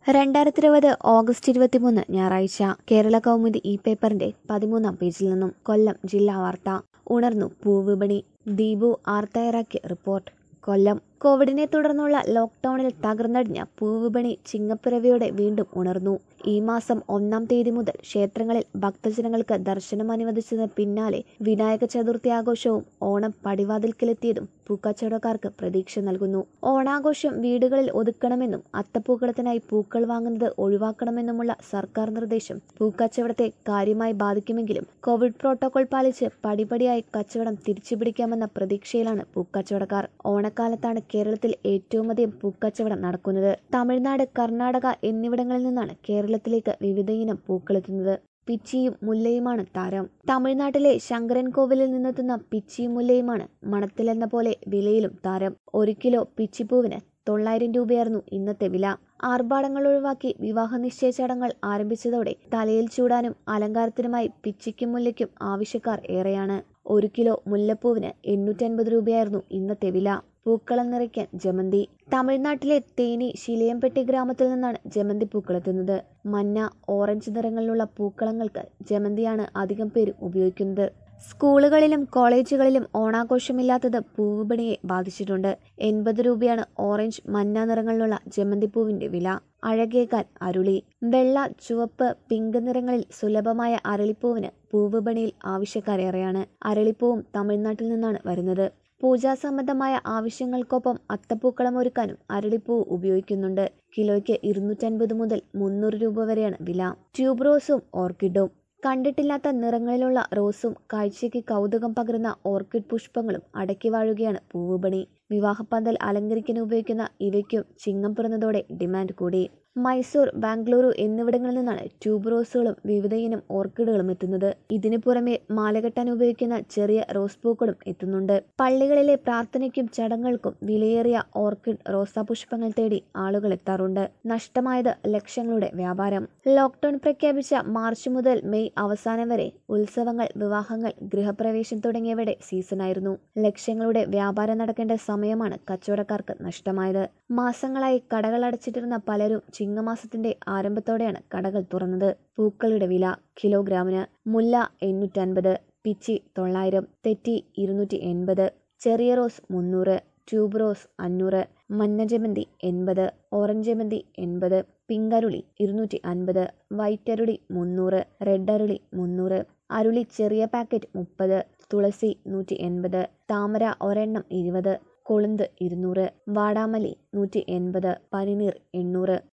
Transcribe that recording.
രണ്ടായിരത്തി ഇരുപത് ഓഗസ്റ്റ് ഇരുപത്തിമൂന്ന് ഞായറാഴ്ച കേരള കൗമുദി ഈ പേപ്പറിന്റെ പതിമൂന്നാം പേജിൽ നിന്നും കൊല്ലം ജില്ലാ വാർത്ത ഉണർന്നു പൂവിപണി ദീപു ആർ തയ്യാറാക്കിയ റിപ്പോർട്ട് കൊല്ലം കോവിഡിനെ തുടർന്നുള്ള ലോക്ക്ഡൌണിൽ തകർന്നടിഞ്ഞ പൂവിപണി ചിങ്ങപ്പിറവിയോടെ വീണ്ടും ഉണർന്നു ഈ മാസം ഒന്നാം തീയതി മുതൽ ക്ഷേത്രങ്ങളിൽ ഭക്തജനങ്ങൾക്ക് ദർശനം അനുവദിച്ചതിന് പിന്നാലെ വിനായക ചതുർത്ഥി ആഘോഷവും ഓണം പടിവാതിൽക്കലെത്തിയതും പൂക്കച്ചവടക്കാർക്ക് പ്രതീക്ഷ നൽകുന്നു ഓണാഘോഷം വീടുകളിൽ ഒതുക്കണമെന്നും അത്തപ്പൂക്കളത്തിനായി പൂക്കൾ വാങ്ങുന്നത് ഒഴിവാക്കണമെന്നുമുള്ള സർക്കാർ നിർദ്ദേശം പൂക്കച്ചവടത്തെ കാര്യമായി ബാധിക്കുമെങ്കിലും കോവിഡ് പ്രോട്ടോകോൾ പാലിച്ച് പടിപടിയായി കച്ചവടം തിരിച്ചുപിടിക്കാമെന്ന പ്രതീക്ഷയിലാണ് പൂക്കച്ചവടക്കാർ ഓണക്കാലത്താണ് കേരളത്തിൽ ഏറ്റവും അധികം പൂക്കച്ചവടം നടക്കുന്നത് തമിഴ്നാട് കർണാടക എന്നിവിടങ്ങളിൽ നിന്നാണ് കേരളത്തിലേക്ക് വിവിധയിനം പൂക്കളെത്തുന്നത് പിച്ചിയും മുല്ലയുമാണ് താരം തമിഴ്നാട്ടിലെ ശങ്കരൻ കോവിലിൽ നിന്നെത്തുന്ന പിച്ചിയും മുല്ലയുമാണ് മണത്തിലെന്ന പോലെ വിലയിലും താരം ഒരു കിലോ പിച്ചിപ്പൂവിന് തൊള്ളായിരം രൂപയായിരുന്നു ഇന്നത്തെ വില ആർഭാടങ്ങൾ ഒഴിവാക്കി വിവാഹ നിശ്ചയ ചടങ്ങുകൾ ആരംഭിച്ചതോടെ തലയിൽ ചൂടാനും അലങ്കാരത്തിനുമായി പിച്ചിക്കും മുല്ലയ്ക്കും ആവശ്യക്കാർ ഏറെയാണ് ഒരു കിലോ മുല്ലപ്പൂവിന് എണ്ണൂറ്റൻപത് രൂപയായിരുന്നു ഇന്നത്തെ വില പൂക്കളം നിറയ്ക്കാൻ ജമന്തി തമിഴ്നാട്ടിലെ തേനി ശിലയംപെട്ടി ഗ്രാമത്തിൽ നിന്നാണ് ജമന്തി പൂക്കളെത്തുന്നത് മഞ്ഞ ഓറഞ്ച് നിറങ്ങളിലുള്ള പൂക്കളങ്ങൾക്ക് ജമന്തിയാണ് അധികം പേരും ഉപയോഗിക്കുന്നത് സ്കൂളുകളിലും കോളേജുകളിലും ഓണാഘോഷമില്ലാത്തത് പൂവുപണിയെ ബാധിച്ചിട്ടുണ്ട് എൺപത് രൂപയാണ് ഓറഞ്ച് മഞ്ഞ നിറങ്ങളിലുള്ള ജമന്തിപ്പൂവിന്റെ വില അഴകേകാൻ അരുളി വെള്ള ചുവപ്പ് പിങ്ക് നിറങ്ങളിൽ സുലഭമായ അരളിപ്പൂവിന് പൂവുപണിയിൽ ആവശ്യക്കാരേറെയാണ് അരളിപ്പൂവും തമിഴ്നാട്ടിൽ നിന്നാണ് വരുന്നത് പൂജാ സംബന്ധമായ ആവശ്യങ്ങൾക്കൊപ്പം അത്തപ്പൂക്കളം ഒരുക്കാനും അരളിപ്പൂ ഉപയോഗിക്കുന്നുണ്ട് കിലോയ്ക്ക് ഇരുന്നൂറ്റൻപത് മുതൽ മുന്നൂറ് രൂപ വരെയാണ് വില ട്യൂബ് റോസും ഓർക്കിഡും കണ്ടിട്ടില്ലാത്ത നിറങ്ങളിലുള്ള റോസും കാഴ്ചയ്ക്ക് കൗതുകം പകരുന്ന ഓർക്കിഡ് പുഷ്പങ്ങളും അടക്കി വാഴുകയാണ് പൂവുപണി വിവാഹപ്പന്തൽ അലങ്കരിക്കാൻ ഉപയോഗിക്കുന്ന ഇവയ്ക്കും ചിങ്ങം പിറന്നതോടെ ഡിമാൻഡ് കൂടി മൈസൂർ ബാംഗ്ലൂരു എന്നിവിടങ്ങളിൽ നിന്നാണ് ട്യൂബ് റോസുകളും വിവിധയിനം ഓർക്കിഡുകളും എത്തുന്നത് ഇതിനു പുറമെ മാലകെട്ടാൻ ഉപയോഗിക്കുന്ന ചെറിയ റോസ് പൂക്കളും എത്തുന്നുണ്ട് പള്ളികളിലെ പ്രാർത്ഥനയ്ക്കും ചടങ്ങുകൾക്കും വിലയേറിയ ഓർക്കിഡ് റോസാപുഷ്പങ്ങൾ തേടി ആളുകൾ എത്താറുണ്ട് നഷ്ടമായത് ലക്ഷങ്ങളുടെ വ്യാപാരം ലോക്ക്ഡൌൺ പ്രഖ്യാപിച്ച മാർച്ച് മുതൽ മെയ് അവസാനം വരെ ഉത്സവങ്ങൾ വിവാഹങ്ങൾ ഗൃഹപ്രവേശം തുടങ്ങിയവയുടെ സീസണായിരുന്നു ലക്ഷങ്ങളുടെ വ്യാപാരം നടക്കേണ്ട സമയമാണ് കച്ചവടക്കാർക്ക് നഷ്ടമായത് മാസങ്ങളായി കടകൾ അടച്ചിട്ടിരുന്ന പലരും ചിങ്ങമാസത്തിന്റെ ആരംഭത്തോടെയാണ് കടകൾ തുറന്നത് പൂക്കളുടെ വില കിലോഗ്രാമിന് മുല്ല എണ്ണൂറ്റൻപത് പിച്ചി തൊള്ളായിരം തെറ്റി ഇരുന്നൂറ്റി എൺപത് ചെറിയ റോസ് മുന്നൂറ് ട്യൂബ് റോസ് അഞ്ഞൂറ് മഞ്ഞ ജമന്തി എൺപത് ഓറഞ്ച് ജമന്തി എൺപത് പിങ്ക് അരുളി ഇരുന്നൂറ്റി അൻപത് വൈറ്റ് അരുളി മുന്നൂറ് റെഡ് അരുളി മുന്നൂറ് അരുളി ചെറിയ പാക്കറ്റ് മുപ്പത് തുളസി നൂറ്റി എൺപത് താമര ഒരെണ്ണം ഇരുപത് കൊളുന്ത് ഇരുന്നൂറ് വാടാമല്ലി നൂറ്റി എൺപത് പനിനീർ എണ്ണൂറ്